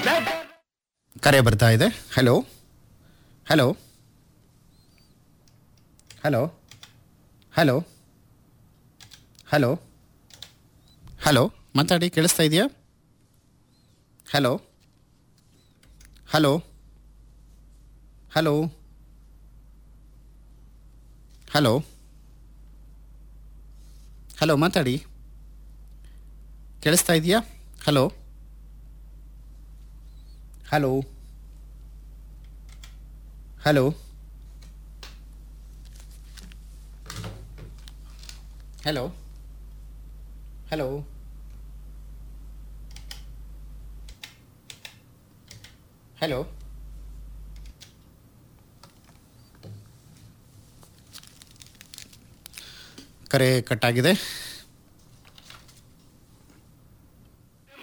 ಕರೆ ಬರ್ತಾ ಇದೆ hello hello hello hello hello hello ಮಾತಾಡಿ ಕೇಳಿಸ್ತಾ ಇದೆಯಾ hello hello hello hello hello ಮಾತಾಡಿ ಕೇಳಿಸ್ತಾ ಇದೆಯಾ hello hello hello hello hello hello ಕರೆ ಕಟ್ಟಾಗಿದೆ